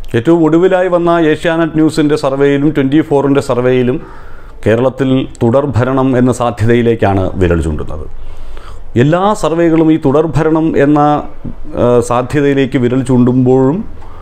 ഏറ്റവും ഒടുവിലായി വന്ന ഏഷ്യാനെറ്റ് ന്യൂസിൻ്റെ സർവേയിലും ട്വൻറ്റി ഫോറിൻ്റെ സർവേയിലും കേരളത്തിൽ തുടർഭരണം എന്ന സാധ്യതയിലേക്കാണ് വിരൽ ചൂണ്ടുന്നത് എല്ലാ സർവേകളും ഈ തുടർഭരണം എന്ന ആ, സാധ്യതയിലേക്ക് വിരൽ ചൂണ്ടുമ്പോഴും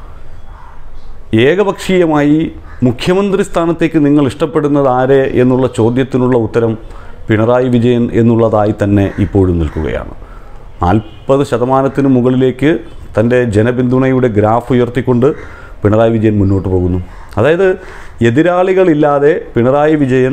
ഏകപക്ഷീയമായി മുഖ്യമന്ത്രി സ്ഥാനത്തേക്ക് നിങ്ങൾ ഇഷ്ടപ്പെടുന്നത് ആരെ എന്നുള്ള ചോദ്യത്തിനുള്ള ഉത്തരം പിണറായി വിജയൻ എന്നുള്ളതായി തന്നെ ഇപ്പോഴും നിൽക്കുകയാണ് നാൽപ്പത് ശതമാനത്തിന് മുകളിലേക്ക് തൻ്റെ ജനപിന്തുണയുടെ ഗ്രാഫ് ഉയർത്തിക്കൊണ്ട് പിണറായി വിജയൻ മുന്നോട്ട് പോകുന്നു അതായത് എതിരാളികളില്ലാതെ പിണറായി വിജയൻ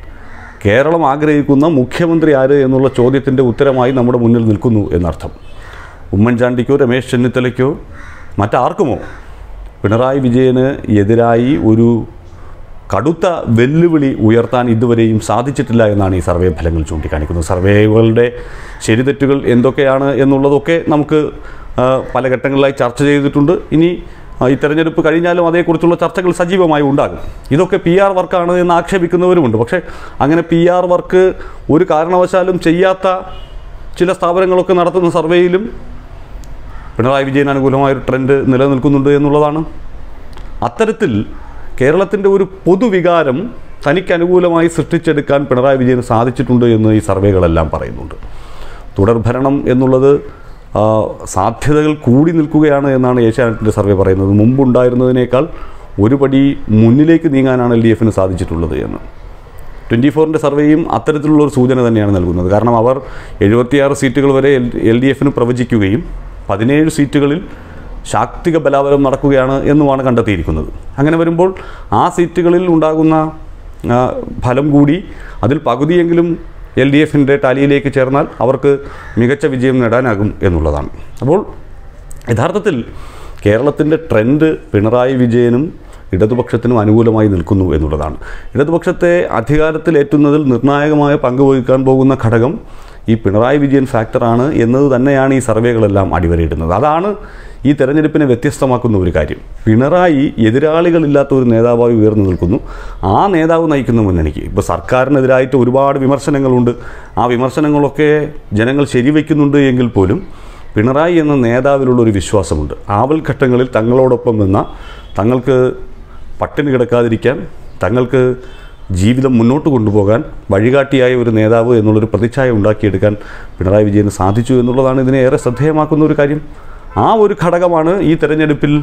കേരളം ആഗ്രഹിക്കുന്ന മുഖ്യമന്ത്രി ആര് എന്നുള്ള ചോദ്യത്തിൻ്റെ ഉത്തരമായി നമ്മുടെ മുന്നിൽ നിൽക്കുന്നു എന്നർത്ഥം ഉമ്മൻചാണ്ടിക്കോ രമേശ് ചെന്നിത്തലയ്ക്കോ മറ്റാർക്കുമോ പിണറായി വിജയന് എതിരായി ഒരു കടുത്ത വെല്ലുവിളി ഉയർത്താൻ ഇതുവരെയും സാധിച്ചിട്ടില്ല എന്നാണ് ഈ സർവേ ഫലങ്ങൾ ചൂണ്ടിക്കാണിക്കുന്നത് സർവേകളുടെ ശരിതെറ്റുകൾ എന്തൊക്കെയാണ് എന്നുള്ളതൊക്കെ നമുക്ക് ആ, പല ഘട്ടങ്ങളിലായി ചർച്ച ചെയ്തിട്ടുണ്ട് ഇനി ആ, ഈ തെരഞ്ഞെടുപ്പ് കഴിഞ്ഞാലും അതേക്കുറിച്ചുള്ള ചർച്ചകൾ സജീവമായി ഉണ്ടാകും ഇതൊക്കെ പി ആർ വർക്കാണ് എന്ന് ആക്ഷേപിക്കുന്നവരുമുണ്ട് പക്ഷേ അങ്ങനെ പി ആർ വർക്ക് ഒരു കാരണവശാലും ചെയ്യാത്ത ചില സ്ഥാപനങ്ങളൊക്കെ നടത്തുന്ന സർവേയിലും പിണറായി വിജയൻ അനുകൂലമായൊരു ട്രെൻഡ് നിലനിൽക്കുന്നുണ്ട് എന്നുള്ളതാണ് അത്തരത്തിൽ കേരളത്തിൻ്റെ ഒരു പൊതുവികാരം തനിക്ക് അനുകൂലമായി സൃഷ്ടിച്ചെടുക്കാൻ പിണറായി വിജയന് സാധിച്ചിട്ടുണ്ട് എന്ന് ഈ സർവേകളെല്ലാം പറയുന്നുണ്ട് തുടർഭരണം എന്നുള്ളത് ആ, സാധ്യതകൾ കൂടി നിൽക്കുകയാണ് എന്നാണ് ഏഷ്യാനെറ്റിൻ്റെ സർവേ പറയുന്നത് മുമ്പുണ്ടായിരുന്നതിനേക്കാൾ ഒരു പടി മുന്നിലേക്ക് നീങ്ങാനാണ് എൽ ഡി എഫിന് സാധിച്ചിട്ടുള്ളത് എന്ന് ട്വൻറ്റി ഫോറിൻ്റെ സർവേയും അത്തരത്തിലുള്ള ഒരു സൂചന തന്നെയാണ് നൽകുന്നത് കാരണം അവർ എഴുപത്തിയാറ് സീറ്റുകൾ വരെ എൽ എൽ ഡി എഫിന് പ്രവചിക്കുകയും പതിനേഴ് സീറ്റുകളിൽ ശാക്തിക ബലാബലം നടക്കുകയാണ് എന്നുമാണ് കണ്ടെത്തിയിരിക്കുന്നത് അങ്ങനെ വരുമ്പോൾ ആ സീറ്റുകളിൽ ഉണ്ടാകുന്ന ആ, ഫലം കൂടി അതിൽ പകുതിയെങ്കിലും എൽ ഡി എഫിൻ്റെ ടാലിയിലേക്ക് ചേർന്നാൽ അവർക്ക് മികച്ച വിജയം നേടാനാകും എന്നുള്ളതാണ് അപ്പോൾ യഥാർത്ഥത്തിൽ കേരളത്തിൻ്റെ ട്രെൻഡ് പിണറായി വിജയനും ഇടതുപക്ഷത്തിനും അനുകൂലമായി നിൽക്കുന്നു എന്നുള്ളതാണ് ഇടതുപക്ഷത്തെ അധികാരത്തിലേറ്റുന്നതിൽ നിർണായകമായ പങ്ക് വഹിക്കാൻ പോകുന്ന ഘടകം ഈ പിണറായി വിജയൻ ഫാക്ടറാണ് എന്നത് തന്നെയാണ് ഈ സർവേകളെല്ലാം അടിവരയിടുന്നത് അതാണ് ഈ തെരഞ്ഞെടുപ്പിനെ വ്യത്യസ്തമാക്കുന്ന ഒരു കാര്യം പിണറായി എതിരാളികളില്ലാത്ത ഒരു നേതാവായി ഉയർന്നു നിൽക്കുന്നു ആ നേതാവ് നയിക്കുന്ന മുന്നണിക്ക് ഇപ്പോൾ സർക്കാരിനെതിരായിട്ട് ഒരുപാട് വിമർശനങ്ങളുണ്ട് ആ വിമർശനങ്ങളൊക്കെ ജനങ്ങൾ ശരിവെക്കുന്നുണ്ട് എങ്കിൽ പോലും പിണറായി എന്ന നേതാവിലുള്ള ഒരു വിശ്വാസമുണ്ട് ആവൽഘട്ടങ്ങളിൽ തങ്ങളോടൊപ്പം നിന്ന തങ്ങൾക്ക് പട്ടിണി കിടക്കാതിരിക്കാൻ തങ്ങൾക്ക് ജീവിതം മുന്നോട്ട് കൊണ്ടുപോകാൻ വഴികാട്ടിയായ ഒരു നേതാവ് എന്നുള്ളൊരു പ്രതിച്ഛായ ഉണ്ടാക്കിയെടുക്കാൻ പിണറായി വിജയന് സാധിച്ചു എന്നുള്ളതാണ് ഇതിനെ ഏറെ ശ്രദ്ധേയമാക്കുന്ന ഒരു കാര്യം ആ ഒരു ഘടകമാണ് ഈ തെരഞ്ഞെടുപ്പിൽ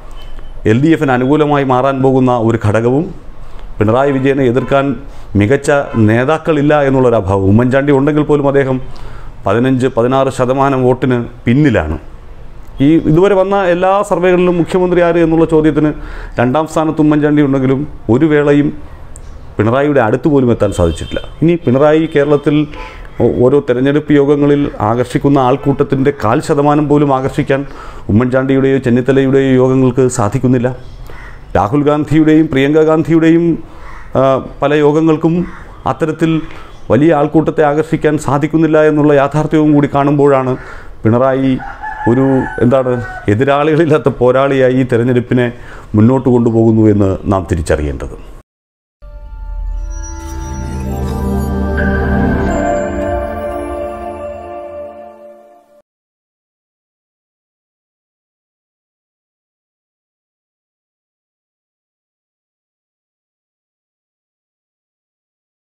എൽ ഡി എഫിന് അനുകൂലമായി മാറാൻ പോകുന്ന ഒരു ഘടകവും പിണറായി വിജയനെ എതിർക്കാൻ മികച്ച നേതാക്കളില്ല എന്നുള്ളൊരു അഭാവം ഉമ്മൻചാണ്ടി ഉണ്ടെങ്കിൽ പോലും അദ്ദേഹം പതിനഞ്ച് പതിനാറ് ശതമാനം വോട്ടിന് പിന്നിലാണ് ഈ ഇതുവരെ വന്ന എല്ലാ സർവേകളിലും മുഖ്യമന്ത്രി ആര് എന്നുള്ള ചോദ്യത്തിന് രണ്ടാം സ്ഥാനത്ത് ഉമ്മൻചാണ്ടി ഉണ്ടെങ്കിലും ഒരു വേളയും പിണറായിയുടെ അടുത്ത് പോലും എത്താൻ സാധിച്ചിട്ടില്ല ഇനി പിണറായി കേരളത്തിൽ ഓ- ഓരോ തെരഞ്ഞെടുപ്പ് യോഗങ്ങളിൽ ആകർഷിക്കുന്ന ആൾക്കൂട്ടത്തിൻ്റെ കാൽ ശതമാനം പോലും ആകർഷിക്കാൻ ഉമ്മൻചാണ്ടിയുടെയോ ചെന്നിത്തലയുടെയോ യോഗങ്ങൾക്ക് സാധിക്കുന്നില്ല രാഹുൽ ഗാന്ധിയുടെയും പ്രിയങ്ക ഗാന്ധിയുടെയും ആ, പല യോഗങ്ങൾക്കും അത്തരത്തിൽ വലിയ ആൾക്കൂട്ടത്തെ ആകർഷിക്കാൻ സാധിക്കുന്നില്ല എന്നുള്ള യാഥാർത്ഥ്യവും കൂടി കാണുമ്പോഴാണ് പിണറായി ഒരു എന്താണ് എതിരാളികളില്ലാത്ത പോരാളിയായി ഈ തെരഞ്ഞെടുപ്പിനെ മുന്നോട്ട് കൊണ്ടുപോകുന്നു എന്ന് നാം തിരിച്ചറിയേണ്ടത്